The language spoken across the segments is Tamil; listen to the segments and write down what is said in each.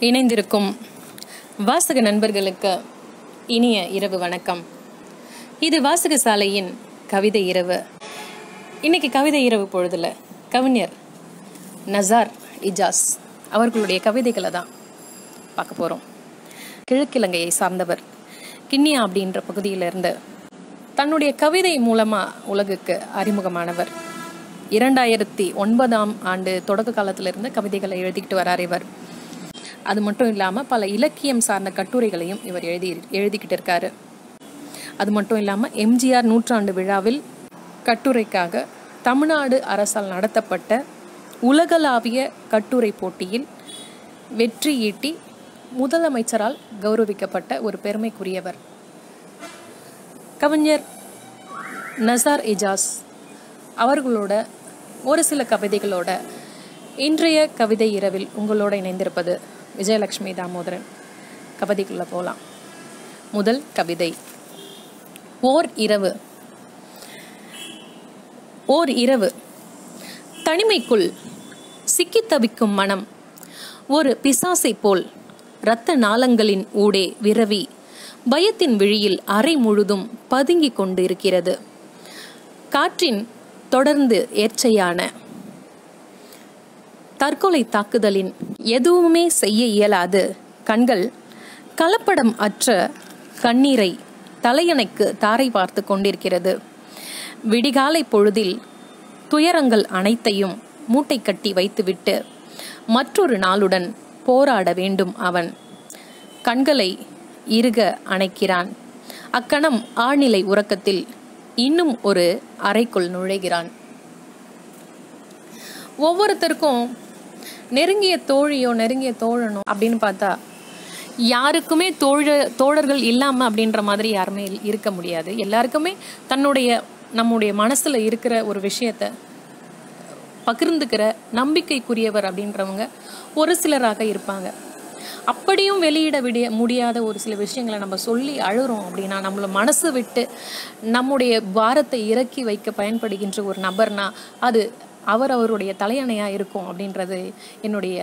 இணைந்திருக்கும் வாசக நண்பர்களுக்கு இனிய இரவு வணக்கம் இது வாசக சாலையின் கவிதை இரவு இன்னைக்கு கவிதை இரவு பொழுதுல கவிஞர் நசார் இஜாஸ் அவர்களுடைய கவிதைகளை தான் பார்க்க போகிறோம் கிழக்கிழங்கையை சார்ந்தவர் கிண்ணியா அப்படின்ற பகுதியிலிருந்து தன்னுடைய கவிதை மூலமாக உலகுக்கு அறிமுகமானவர் இரண்டாயிரத்தி ஒன்பதாம் ஆண்டு தொடக்க காலத்திலிருந்து கவிதைகளை எழுதிக்கிட்டு வரார் இவர் அது மட்டும் இல்லாமல் பல இலக்கியம் சார்ந்த கட்டுரைகளையும் இவர் எழுதி எழுதிக்கிட்டு இருக்காரு அது மட்டும் இல்லாமல் எம்ஜிஆர் நூற்றாண்டு விழாவில் கட்டுரைக்காக தமிழ்நாடு அரசால் நடத்தப்பட்ட உலகளாவிய கட்டுரை போட்டியில் வெற்றி ஈட்டி முதலமைச்சரால் கௌரவிக்கப்பட்ட ஒரு பெருமைக்குரியவர் கவிஞர் நசார் இஜாஸ் அவர்களோட ஒரு சில கவிதைகளோட இன்றைய கவிதை இரவில் உங்களோட இணைந்திருப்பது விஜயலட்சுமி தாமோதரன் கவிதைக்குள்ள போகலாம் முதல் கவிதை ஓர் இரவு ஓர் இரவு தனிமைக்குள் சிக்கித் தவிக்கும் மனம் ஒரு பிசாசை போல் இரத்த நாளங்களின் ஊடே விரவி பயத்தின் விழியில் அறை முழுதும் பதுங்கிக் கொண்டிருக்கிறது காற்றின் தொடர்ந்து ஏற்சையான தற்கொலை தாக்குதலின் எதுவுமே செய்ய இயலாது கண்கள் கலப்படம் அற்ற கண்ணீரை தலையணைக்கு தாரை பார்த்து கொண்டிருக்கிறது விடிகாலை பொழுதில் துயரங்கள் அனைத்தையும் மூட்டை கட்டி வைத்துவிட்டு மற்றொரு நாளுடன் போராட வேண்டும் அவன் கண்களை இறுக அணைக்கிறான் அக்கணம் ஆழ்நிலை உறக்கத்தில் இன்னும் ஒரு அறைக்குள் நுழைகிறான் ஒவ்வொருத்தருக்கும் நெருங்கிய தோழியோ நெருங்கிய தோழனோ அப்படின்னு பார்த்தா யாருக்குமே தோழ தோழர்கள் இல்லாமல் அப்படின்ற மாதிரி யாருமே இருக்க முடியாது எல்லாருக்குமே தன்னுடைய நம்முடைய மனசில் இருக்கிற ஒரு விஷயத்த பகிர்ந்துக்கிற நம்பிக்கைக்குரியவர் அப்படின்றவங்க ஒரு சிலராக இருப்பாங்க அப்படியும் வெளியிட விடிய முடியாத ஒரு சில விஷயங்களை நம்ம சொல்லி அழுறோம் அப்படின்னா நம்மள மனசு விட்டு நம்முடைய பாரத்தை இறக்கி வைக்க பயன்படுகின்ற ஒரு நபர்னா அது அவர் அவருடைய தலையணையா இருக்கும் அப்படின்றது என்னுடைய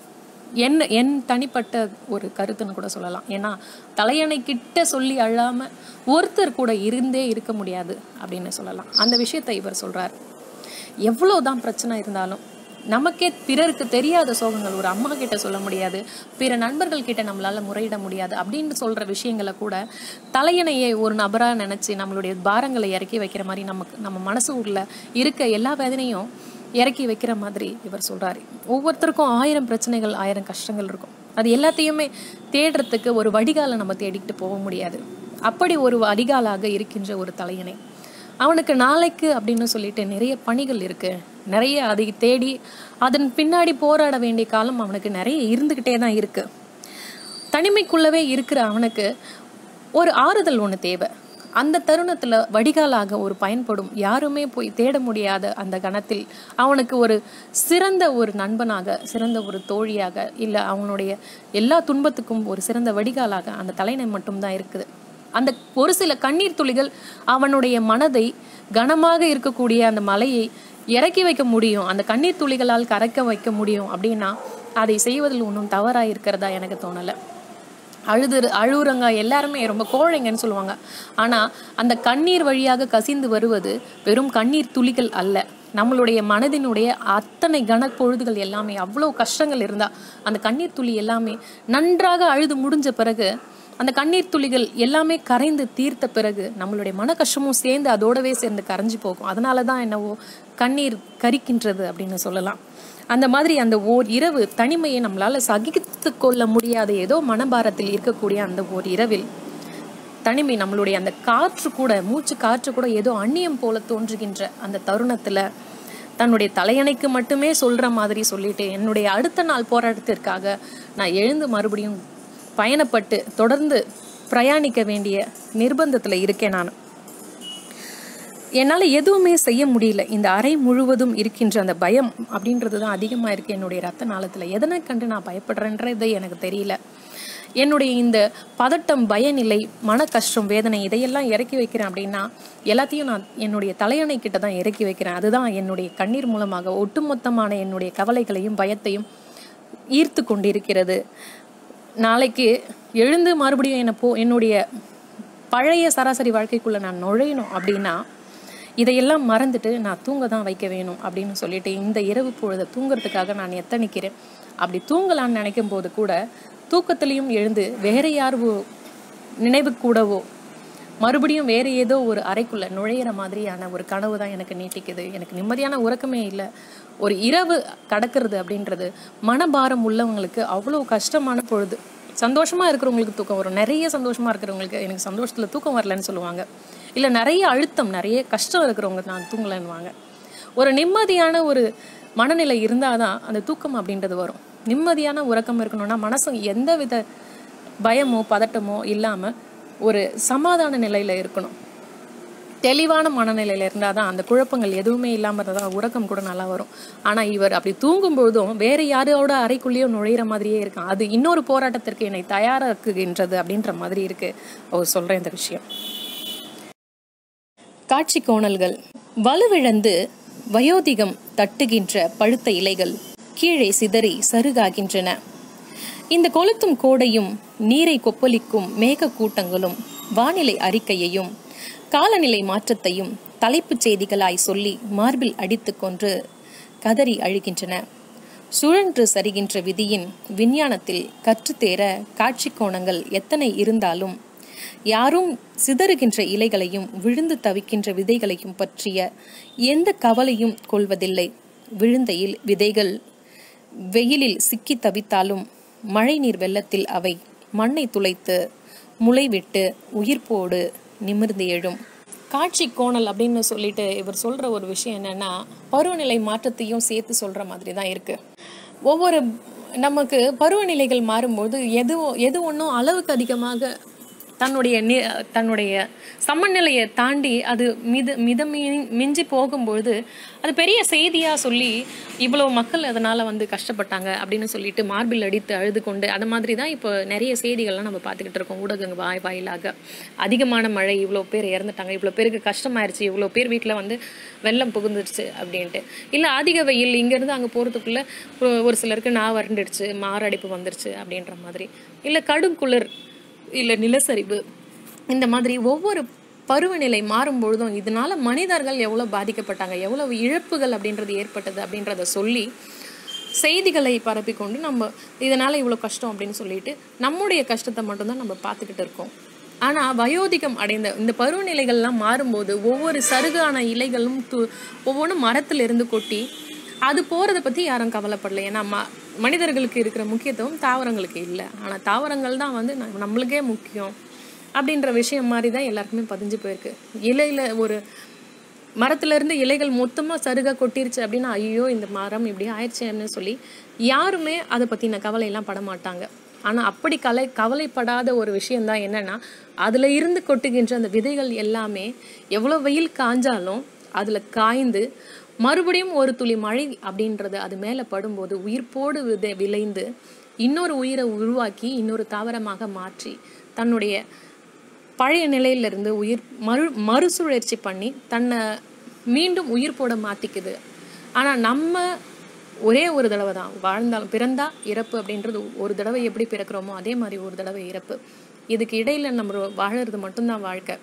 என் என் தனிப்பட்ட ஒரு கருத்துன்னு கூட சொல்லலாம் ஏன்னா தலையணை கிட்ட சொல்லி அழாம ஒருத்தர் கூட இருந்தே இருக்க முடியாது அப்படின்னு சொல்லலாம் அந்த விஷயத்தை இவர் சொல்றார் எவ்வளவுதான் பிரச்சனை இருந்தாலும் நமக்கே பிறருக்கு தெரியாத சோகங்கள் ஒரு அம்மா கிட்ட சொல்ல முடியாது பிற நண்பர்கள் கிட்ட நம்மளால முறையிட முடியாது அப்படின்னு சொல்ற விஷயங்களை கூட தலையணையை ஒரு நபரா நினைச்சு நம்மளுடைய பாரங்களை இறக்கி வைக்கிற மாதிரி நமக்கு நம்ம மனசு உள்ள இருக்க எல்லா வேதனையும் இறக்கி வைக்கிற மாதிரி இவர் சொல்றாரு ஒவ்வொருத்தருக்கும் ஆயிரம் பிரச்சனைகள் ஆயிரம் கஷ்டங்கள் இருக்கும் அது எல்லாத்தையுமே தேடுறதுக்கு ஒரு வடிகாலை நம்ம தேடிக்கிட்டு போக முடியாது அப்படி ஒரு வடிகாலாக இருக்கின்ற ஒரு தலையணை அவனுக்கு நாளைக்கு அப்படின்னு சொல்லிட்டு நிறைய பணிகள் இருக்கு நிறைய அதை தேடி அதன் பின்னாடி போராட வேண்டிய காலம் அவனுக்கு நிறைய இருந்துகிட்டே தான் இருக்கு தனிமைக்குள்ளவே இருக்கிற அவனுக்கு ஒரு ஆறுதல் ஒன்று தேவை அந்த தருணத்தில் வடிகாலாக ஒரு பயன்படும் யாருமே போய் தேட முடியாத அந்த கணத்தில் அவனுக்கு ஒரு சிறந்த ஒரு நண்பனாக சிறந்த ஒரு தோழியாக இல்லை அவனுடைய எல்லா துன்பத்துக்கும் ஒரு சிறந்த வடிகாலாக அந்த தலைநை மட்டும்தான் இருக்குது அந்த ஒரு சில கண்ணீர் துளிகள் அவனுடைய மனதை கனமாக இருக்கக்கூடிய அந்த மலையை இறக்கி வைக்க முடியும் அந்த கண்ணீர் துளிகளால் கரைக்க வைக்க முடியும் அப்படின்னா அதை செய்வதில் ஒன்றும் தவறாக இருக்கிறதா எனக்கு தோணலை அழுது அழுகுறங்க எல்லாருமே ரொம்ப கோழைங்கன்னு சொல்லுவாங்க ஆனால் அந்த கண்ணீர் வழியாக கசிந்து வருவது வெறும் கண்ணீர் துளிகள் அல்ல நம்மளுடைய மனதினுடைய அத்தனை கனப்பொழுதுகள் எல்லாமே அவ்வளோ கஷ்டங்கள் இருந்தால் அந்த கண்ணீர் துளி எல்லாமே நன்றாக அழுது முடிஞ்ச பிறகு அந்த கண்ணீர் துளிகள் எல்லாமே கரைந்து தீர்த்த பிறகு நம்மளுடைய மன கஷ்டமும் சேர்ந்து அதோடவே சேர்ந்து கரைஞ்சு போகும் அதனால தான் என்னவோ கண்ணீர் கரிக்கின்றது அப்படின்னு சொல்லலாம் அந்த மாதிரி அந்த ஓர் இரவு தனிமையை நம்மளால சகித்து கொள்ள முடியாத ஏதோ மனபாரத்தில் இருக்கக்கூடிய அந்த ஓர் இரவில் தனிமை நம்மளுடைய அந்த காற்று கூட மூச்சு காற்று கூட ஏதோ அந்நியம் போல தோன்றுகின்ற அந்த தருணத்துல தன்னுடைய தலையணைக்கு மட்டுமே சொல்ற மாதிரி சொல்லிட்டு என்னுடைய அடுத்த நாள் போராட்டத்திற்காக நான் எழுந்து மறுபடியும் பயணப்பட்டு தொடர்ந்து பிரயாணிக்க வேண்டிய நிர்பந்தத்தில் இருக்கேன் நான் என்னால் எதுவுமே செய்ய முடியல இந்த அறை முழுவதும் இருக்கின்ற அந்த பயம் அப்படின்றது தான் அதிகமாக இருக்குது என்னுடைய ரத்த நாளத்தில் எதனை கண்டு நான் பயப்படுறேன்றது எனக்கு தெரியல என்னுடைய இந்த பதட்டம் பயநிலை மன கஷ்டம் வேதனை இதையெல்லாம் இறக்கி வைக்கிறேன் அப்படின்னா எல்லாத்தையும் நான் என்னுடைய தலையணை கிட்ட தான் இறக்கி வைக்கிறேன் அதுதான் என்னுடைய கண்ணீர் மூலமாக ஒட்டுமொத்தமான என்னுடைய கவலைகளையும் பயத்தையும் ஈர்த்து கொண்டிருக்கிறது நாளைக்கு எழுந்து மறுபடியும் என்னை போ என்னுடைய பழைய சராசரி வாழ்க்கைக்குள்ளே நான் நுழையணும் அப்படின்னா இதையெல்லாம் மறந்துட்டு நான் தூங்க தான் வைக்க வேணும் அப்படின்னு சொல்லிட்டு இந்த இரவு பொழுதை தூங்குறதுக்காக நான் எத்தனிக்கிறேன் அப்படி தூங்கலான்னு நினைக்கும் போது கூட தூக்கத்திலையும் எழுந்து வேற யாரோ நினைவு கூடவோ மறுபடியும் வேற ஏதோ ஒரு அறைக்குள்ள நுழையிற மாதிரியான ஒரு கனவு தான் எனக்கு நீட்டிக்குது எனக்கு நிம்மதியான உறக்கமே இல்லை ஒரு இரவு கடக்கிறது அப்படின்றது மனபாரம் உள்ளவங்களுக்கு அவ்வளோ கஷ்டமான பொழுது சந்தோஷமா இருக்கிறவங்களுக்கு தூக்கம் வரும் நிறைய சந்தோஷமா இருக்கிறவங்களுக்கு எனக்கு சந்தோஷத்துல தூக்கம் வரலன்னு சொல்லுவாங்க இல்லை நிறைய அழுத்தம் நிறைய கஷ்டம் இருக்கிறவங்க நான் தூங்கலைன்னுவாங்க ஒரு நிம்மதியான ஒரு மனநிலை இருந்தாதான் அந்த தூக்கம் அப்படின்றது வரும் நிம்மதியான உறக்கம் இருக்கணும்னா மனசு எந்த வித பயமோ பதட்டமோ இல்லாம ஒரு சமாதான நிலையில இருக்கணும் தெளிவான மனநிலையில இருந்தால் தான் அந்த குழப்பங்கள் எதுவுமே இல்லாமல் இருந்தால் தான் உறக்கம் கூட நல்லா வரும் ஆனால் இவர் அப்படி தூங்கும் பொழுதும் வேற யாரோட அறைக்குள்ளேயோ நுழையிற மாதிரியே இருக்கான் அது இன்னொரு போராட்டத்திற்கு என்னை தயாராக்குகின்றது அப்படின்ற மாதிரி இருக்கு அவர் சொல்ற இந்த விஷயம் காட்சி கோணல்கள் வலுவிழந்து வயோதிகம் தட்டுகின்ற பழுத்த இலைகள் கீழே சிதறி சருகாகின்றன இந்த கொளுத்தும் கோடையும் நீரை கொப்பளிக்கும் மேக கூட்டங்களும் வானிலை அறிக்கையையும் காலநிலை மாற்றத்தையும் தலைப்புச் செய்திகளாய் சொல்லி மார்பில் அடித்துக் கொன்று கதறி அழுகின்றன சுழன்று சரிகின்ற விதியின் விஞ்ஞானத்தில் கற்றுத்தேர காட்சி கோணங்கள் எத்தனை இருந்தாலும் யாரும் சிதறுகின்ற இலைகளையும் விழுந்து தவிக்கின்ற விதைகளையும் பற்றிய எந்த கவலையும் கொள்வதில்லை விழுந்த இல் விதைகள் வெயிலில் சிக்கி தவித்தாலும் மழைநீர் வெள்ளத்தில் அவை மண்ணை துளைத்து முளைவிட்டு உயிர்ப்போடு நிமிர்ந்து எழும் காட்சி கோணல் அப்படின்னு சொல்லிட்டு இவர் சொல்ற ஒரு விஷயம் என்னன்னா பருவநிலை மாற்றத்தையும் சேர்த்து சொல்ற மாதிரி தான் இருக்கு ஒவ்வொரு நமக்கு பருவநிலைகள் மாறும்போது எது எது ஒன்றும் அளவுக்கு அதிகமாக தன்னுடைய நி தன்னுடைய சமநிலையை தாண்டி அது மித மித மிஞ்சி போகும்பொழுது அது பெரிய செய்தியாக சொல்லி இவ்வளோ மக்கள் அதனால் வந்து கஷ்டப்பட்டாங்க அப்படின்னு சொல்லிட்டு மார்பில் அடித்து அழுது கொண்டு அது மாதிரி தான் இப்போ நிறைய செய்திகள்லாம் நம்ம பார்த்துக்கிட்டு இருக்கோம் ஊடகங்க வாய் வாயிலாக அதிகமான மழை இவ்வளோ பேர் இறந்துட்டாங்க இவ்வளோ பேருக்கு கஷ்டமாயிருச்சு இவ்வளோ பேர் வீட்டில் வந்து வெள்ளம் புகுந்துருச்சு அப்படின்ட்டு இல்லை அதிக வெயில் இங்கேருந்து அங்கே போகிறதுக்குள்ளே ஒரு சிலருக்கு நான் வறண்டுடுச்சு மாரடைப்பு வந்துருச்சு அப்படின்ற மாதிரி இல்லை கடும் குளிர் இல்லை நிலச்சரிவு இந்த மாதிரி ஒவ்வொரு பருவநிலை மாறும் பொழுதும் இதனால மனிதர்கள் எவ்வளோ பாதிக்கப்பட்டாங்க எவ்வளவு இழப்புகள் அப்படின்றது ஏற்பட்டது அப்படின்றத சொல்லி செய்திகளை பரப்பிக்கொண்டு நம்ம இதனால இவ்வளோ கஷ்டம் அப்படின்னு சொல்லிட்டு நம்முடைய கஷ்டத்தை மட்டும்தான் நம்ம பார்த்துக்கிட்டு இருக்கோம் ஆனால் வயோதிகம் அடைந்த இந்த பருவநிலைகள்லாம் மாறும்போது ஒவ்வொரு சருகான இலைகளும் து ஒவ்வொன்றும் மரத்திலிருந்து கொட்டி அது போகிறத பற்றி யாரும் கவலைப்படல ஏன்னா ம மனிதர்களுக்கு இருக்கிற முக்கியத்துவம் தாவரங்களுக்கு இல்லை ஆனால் தாவரங்கள் தான் வந்து நம்மளுக்கே முக்கியம் அப்படின்ற விஷயம் மாதிரி தான் எல்லாருக்குமே பதிஞ்சு போயிருக்கு இலையில் ஒரு மரத்துலேருந்து இலைகள் மொத்தமாக சருகா கொட்டிருச்சு அப்படின்னா ஐயோ இந்த மரம் இப்படி ஆயிடுச்சேன்னு சொல்லி யாருமே அதை பற்றின கவலையெல்லாம் பட மாட்டாங்க ஆனால் அப்படி கலை கவலைப்படாத ஒரு விஷயந்தான் என்னென்னா அதில் இருந்து கொட்டுகின்ற அந்த விதைகள் எல்லாமே எவ்வளோ வெயில் காஞ்சாலும் அதில் காய்ந்து மறுபடியும் ஒரு துளி மழை அப்படின்றது அது மேலே படும்போது உயிர்ப்போடு விதை விளைந்து இன்னொரு உயிரை உருவாக்கி இன்னொரு தாவரமாக மாற்றி தன்னுடைய பழைய நிலையிலிருந்து உயிர் மறு மறுசுழற்சி பண்ணி தன்னை மீண்டும் உயிர் போட மாற்றிக்குது ஆனால் நம்ம ஒரே ஒரு தடவை தான் வாழ்ந்தாலும் பிறந்தா இறப்பு அப்படின்றது ஒரு தடவை எப்படி பிறக்கிறோமோ அதே மாதிரி ஒரு தடவை இறப்பு இதுக்கு இடையில நம்ம வாழறது மட்டும்தான் வாழ்க்கை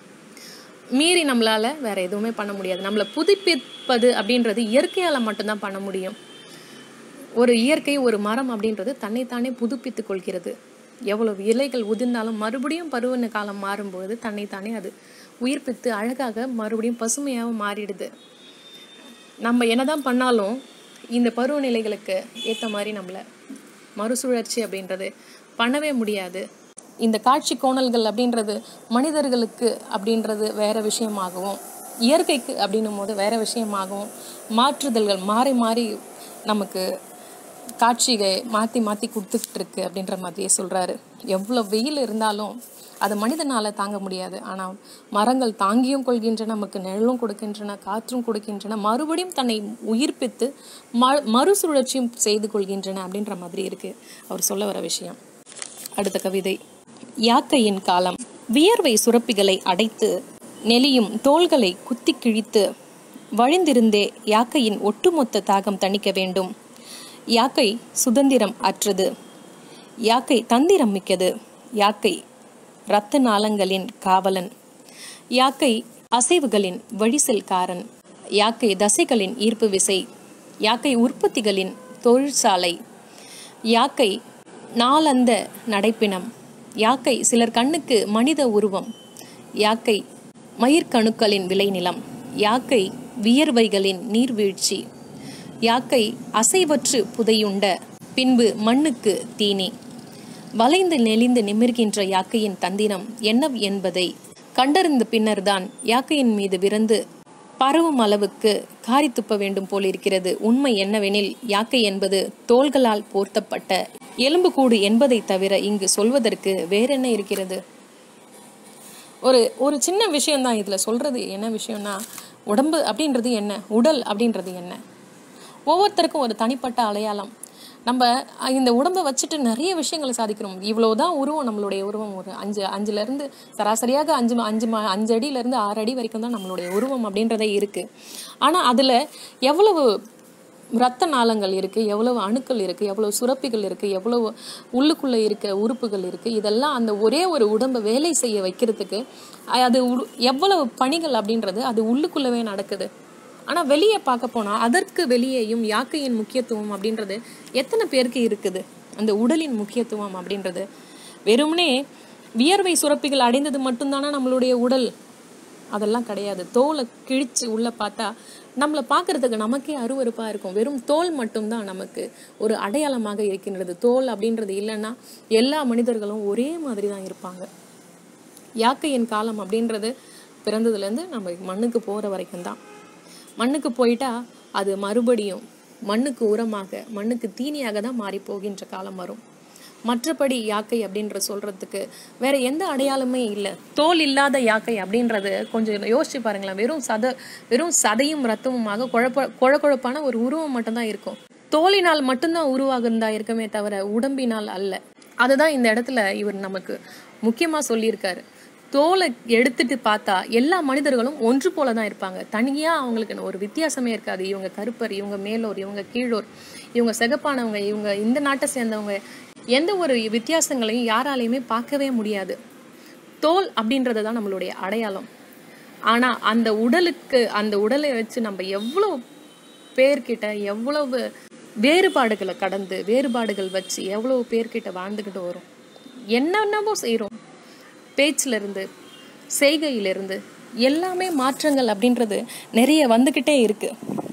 மீறி நம்மளால வேற எதுவுமே பண்ண முடியாது நம்மளை புதுப்பிப்பது அப்படின்றது இயற்கையால மட்டும்தான் பண்ண முடியும் ஒரு இயற்கை ஒரு மரம் அப்படின்றது தன்னைத்தானே புதுப்பித்துக் கொள்கிறது எவ்வளவு இலைகள் உதிர்ந்தாலும் மறுபடியும் பருவன காலம் மாறும்போது தன்னைத்தானே அது உயிர்ப்பித்து அழகாக மறுபடியும் பசுமையாகவும் மாறிடுது நம்ம என்னதான் பண்ணாலும் இந்த பருவநிலைகளுக்கு ஏற்ற மாதிரி நம்மளை மறுசுழற்சி அப்படின்றது பண்ணவே முடியாது இந்த காட்சி கோணல்கள் அப்படின்றது மனிதர்களுக்கு அப்படின்றது வேற விஷயமாகவும் இயற்கைக்கு அப்படின்னும் போது வேற விஷயமாகவும் மாற்றுதல்கள் மாறி மாறி நமக்கு காட்சியை மாற்றி மாற்றி கொடுத்துக்கிட்டு இருக்கு அப்படின்ற மாதிரியே சொல்கிறாரு எவ்வளோ வெயில் இருந்தாலும் அது மனிதனால் தாங்க முடியாது ஆனால் மரங்கள் தாங்கியும் கொள்கின்றன நமக்கு நிழலும் கொடுக்கின்றன காற்றும் கொடுக்கின்றன மறுபடியும் தன்னை உயிர்ப்பித்து ம மறுசுழற்சியும் செய்து கொள்கின்றன அப்படின்ற மாதிரி இருக்கு அவர் சொல்ல வர விஷயம் அடுத்த கவிதை யாக்கையின் காலம் வியர்வை சுரப்பிகளை அடைத்து நெளியும் தோள்களை குத்தி கிழித்து வழிந்திருந்தே யாக்கையின் ஒட்டுமொத்த தாகம் தணிக்க வேண்டும் யாக்கை சுதந்திரம் அற்றது யாக்கை தந்திரம் மிக்கது யாக்கை இரத்த நாளங்களின் காவலன் யாக்கை அசைவுகளின் வழிசெல்காரன் யாக்கை தசைகளின் ஈர்ப்பு விசை யாக்கை உற்பத்திகளின் தொழிற்சாலை யாக்கை நாளந்த நடைப்பினம் யாக்கை சிலர் கண்ணுக்கு மனித உருவம் யாக்கை மயிர்கணுக்களின் விளைநிலம் யாக்கை வியர்வைகளின் நீர்வீழ்ச்சி யாக்கை அசைவற்று புதையுண்ட பின்பு மண்ணுக்கு தீனி வளைந்து நெளிந்து நிமிர்கின்ற யாக்கையின் தந்திரம் என்ன என்பதை கண்டறிந்த பின்னர்தான் யாக்கையின் மீது விருந்து பரவும் அளவுக்கு காரி துப்ப வேண்டும் போல் இருக்கிறது உண்மை என்னவெனில் யாக்கை என்பது தோள்களால் போர்த்தப்பட்ட எலும்புக்கூடு என்பதை தவிர இங்கு சொல்வதற்கு வேறென்ன இருக்கிறது ஒரு ஒரு சின்ன விஷயம்தான் இதில் சொல்றது என்ன விஷயம்னா உடம்பு அப்படின்றது என்ன உடல் அப்படின்றது என்ன ஒவ்வொருத்தருக்கும் ஒரு தனிப்பட்ட அடையாளம் நம்ம அஹ், இந்த உடம்பை வச்சுட்டு நிறைய விஷயங்களை சாதிக்கிறோம் இவ்வளவுதான் உருவம் நம்மளுடைய உருவம் ஒரு அஞ்சு அஞ்சுல இருந்து சராசரியாக அஞ்சு ம- அஞ்சு ம- அஞ்சு அடியில இருந்து ஆறு அடி வரைக்கும் தான் நம்மளுடைய உருவம் அப்படின்றதே இருக்கு ஆனா அதுல எவ்வளவு ரத்த நாளங்கள் இருக்கு எவ்வளவு அணுக்கள் இருக்கு எவ்வளவு சுரப்பிகள் இருக்கு எவ்வளவு உள்ளுக்குள்ள இருக்க உறுப்புகள் இருக்கு இதெல்லாம் அந்த ஒரே ஒரு உடம்பை வேலை செய்ய வைக்கிறதுக்கு அஹ், அது உரு- எவ்வளவு பணிகள் அப்படின்றது அது உள்ளுக்குள்ளவே நடக்குது ஆனா வெளியே பார்க்க போனா அதற்கு வெளியேயும் யாக்கையின் முக்கியத்துவம் அப்படின்றது எத்தனை பேருக்கு இருக்குது அந்த உடலின் முக்கியத்துவம் அப்படின்றது வெறுமனே வியர்வை சுரப்பிகள் அடைந்தது மட்டும்தானா நம்மளுடைய உடல் அதெல்லாம் கிடையாது தோலை கிழிச்சு உள்ள பார்த்தா நம்மளை பார்க்கறதுக்கு நமக்கே அருவருப்பா இருக்கும் வெறும் தோல் மட்டும்தான் நமக்கு ஒரு அடையாளமாக இருக்கின்றது தோல் அப்படின்றது இல்லைன்னா எல்லா மனிதர்களும் ஒரே மாதிரி தான் இருப்பாங்க யாக்கையின் காலம் அப்படின்றது பிறந்ததுலேருந்து நம்ம மண்ணுக்கு போகிற வரைக்கும் தான் மண்ணுக்கு போயிட்டா அது மறுபடியும் மண்ணுக்கு உரமாக மண்ணுக்கு தீனியாக தான் மாறி போகின்ற காலம் வரும் மற்றபடி யாக்கை அப்படின்ற சொல்றதுக்கு வேற எந்த அடையாளமே இல்லை தோல் இல்லாத யாக்கை அப்படின்றது கொஞ்சம் யோசிச்சு பாருங்களேன் வெறும் சத வெறும் சதையும் ரத்தமுமாக குழப்ப குழகுழப்பான ஒரு உருவம் மட்டும்தான் இருக்கும் தோலினால் மட்டும்தான் உருவாகுந்தா இருக்குமே தவிர உடம்பினால் அல்ல அதுதான் இந்த இடத்துல இவர் நமக்கு முக்கியமா சொல்லியிருக்காரு தோலை எடுத்துட்டு பார்த்தா எல்லா மனிதர்களும் ஒன்று போல தான் இருப்பாங்க தனியா அவங்களுக்கு ஒரு வித்தியாசமே இருக்காது இவங்க கருப்பர் இவங்க மேலோர் இவங்க கீழோர் இவங்க சிகப்பானவங்க இவங்க இந்த நாட்டை சேர்ந்தவங்க எந்த ஒரு வித்தியாசங்களையும் யாராலையுமே பார்க்கவே முடியாது தோல் அப்படின்றது தான் நம்மளுடைய அடையாளம் ஆனா அந்த உடலுக்கு அந்த உடலை வச்சு நம்ம எவ்வளவு பேர்கிட்ட எவ்வளவு வேறுபாடுகளை கடந்து வேறுபாடுகள் வச்சு எவ்வளவு பேர்கிட்ட வாழ்ந்துக்கிட்டு வரும் என்னென்னவோ செய்கிறோம் பேச்சில் இருந்து செய்கையிலிருந்து எல்லாமே மாற்றங்கள் அப்படின்றது நிறைய வந்துக்கிட்டே இருக்கு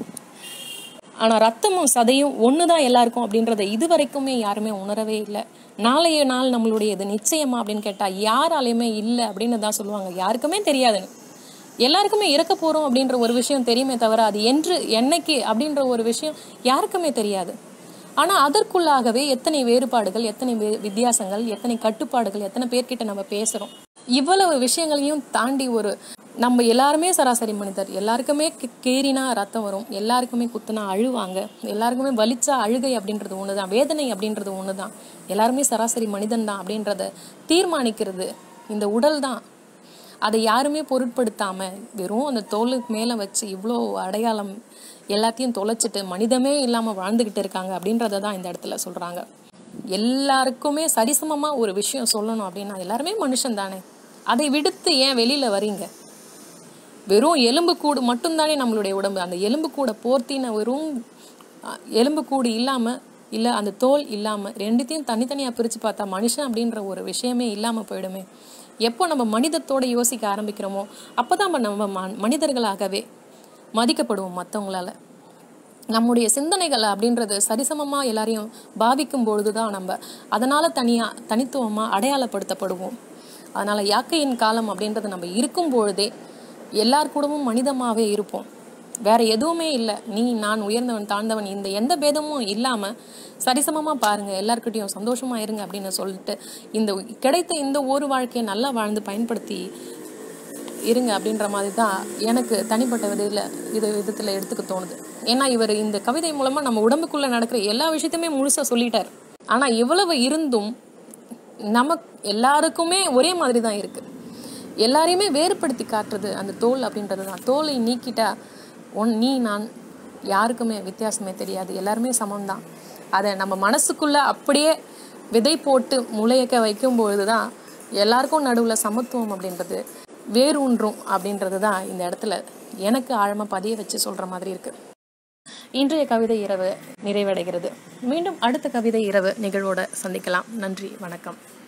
ஆனால் ரத்தமும் சதையும் ஒன்று தான் எல்லாருக்கும் அப்படின்றத இது வரைக்குமே யாருமே உணரவே இல்லை நாளைய நாள் நம்மளுடையது நிச்சயமா அப்படின்னு கேட்டால் யாராலையுமே இல்லை அப்படின்னு தான் சொல்லுவாங்க யாருக்குமே தெரியாதுன்னு எல்லாருக்குமே இறக்க போகிறோம் அப்படின்ற ஒரு விஷயம் தெரியுமே தவிர அது என்று என்னைக்கு அப்படின்ற ஒரு விஷயம் யாருக்குமே தெரியாது ஆனால் அதற்குள்ளாகவே எத்தனை வேறுபாடுகள் எத்தனை வே- வித்தியாசங்கள் எத்தனை கட்டுப்பாடுகள் எத்தனை பேர்கிட்ட நம்ம பேசுகிறோம் இவ்வளவு விஷயங்களையும் தாண்டி ஒரு நம்ம எல்லாருமே சராசரி மனிதர் எல்லாருக்குமே கி- கீறினா ரத்தம் வரும் எல்லாருக்குமே குத்துனா அழுவாங்க எல்லாருக்குமே வலிச்சா அழுகை அப்படின்றது ஒன்று தான் வேதனை அப்படின்றது ஒன்று தான் எல்லாருமே சராசரி மனிதன் தான் அப்படின்றத தீர்மானிக்கிறது இந்த உடல் தான் அதை யாருமே பொருட்படுத்தாம வெறும் அந்த தோலுக்கு மேல வச்சு இவ்வளோ அடையாளம் எல்லாத்தையும் தொலைச்சிட்டு மனிதமே இல்லாம வாழ்ந்துகிட்டு இருக்காங்க அப்படின்றத தான் இந்த இடத்துல சொல்றாங்க எல்லாருக்குமே சரிசமமா ஒரு விஷயம் சொல்லணும் அப்படின்னா எல்லாருமே மனுஷன் தானே அதை விடுத்து ஏன் வெளியில வரீங்க வெறும் எலும்புக்கூடு மட்டும்தானே நம்மளுடைய உடம்பு அந்த எலும்புக்கூடை போர்த்தின வெறும் அஹ், எலும்புக்கூடு இல்லாம இல்ல அந்த தோல் இல்லாம ரெண்டுத்தையும் தனித்தனியா பிரிச்சு பார்த்தா மனுஷன் அப்படின்ற ஒரு விஷயமே இல்லாம போயிடுமே எப்போ நம்ம மனிதத்தோட யோசிக்க ஆரம்பிக்கிறோமோ அப்பதான் நம்ம ம- மனிதர்களாகவே மதிக்கப்படுவோம் மற்றவங்களால நம்முடைய சிந்தனைகள் அப்படின்றது சரிசமமா எல்லாரையும் பாதிக்கும் பொழுதுதான் நம்ம அதனால தனியா தனித்துவமா அடையாளப்படுத்தப்படுவோம் அதனால யாக்கையின் காலம் அப்படின்றது நம்ம இருக்கும் பொழுதே எல்லார் கூடவும் மனிதமாவே இருப்போம் வேற எதுவுமே இல்லை நீ நான் உயர்ந்தவன் தாழ்ந்தவன் இந்த எந்த பேதமும் இல்லாம சரிசமமா பாருங்க எல்லார்கிட்டயும் சந்தோஷமா இருங்க அப்படின்னு சொல்லிட்டு இந்த கிடைத்த இந்த ஒரு வாழ்க்கையை நல்லா வாழ்ந்து பயன்படுத்தி இருங்க அப்படின்ற மாதிரி தான் எனக்கு தனிப்பட்ட விதையில் இது விதத்தில் எடுத்துக்க தோணுது ஏன்னா இவர் இந்த கவிதை மூலமா நம்ம உடம்புக்குள்ள நடக்கிற எல்லா விஷயத்தையுமே முழுசா சொல்லிட்டார் ஆனா இவ்வளவு இருந்தும் நமக்கு எல்லாருக்குமே ஒரே மாதிரி தான் இருக்கு எல்லாரையுமே வேறுபடுத்தி காட்டுறது அந்த தோல் அப்படின்றது தான் தோலை நீக்கிட்டா ஒன் நீ நான் யாருக்குமே வித்தியாசமே தெரியாது எல்லாருமே சமம்தான் அதை நம்ம மனசுக்குள்ள அப்படியே விதை போட்டு முளையக்க வைக்கும் பொழுது தான் எல்லாருக்கும் நடுவில் சமத்துவம் அப்படின்றது வேரூன்றும் அப்படின்றது தான் இந்த இடத்துல எனக்கு ஆழமாக பதிய வச்சு சொல்கிற மாதிரி இருக்குது இன்றைய கவிதை இரவு நிறைவடைகிறது மீண்டும் அடுத்த கவிதை இரவு நிகழ்வோட சந்திக்கலாம் நன்றி வணக்கம்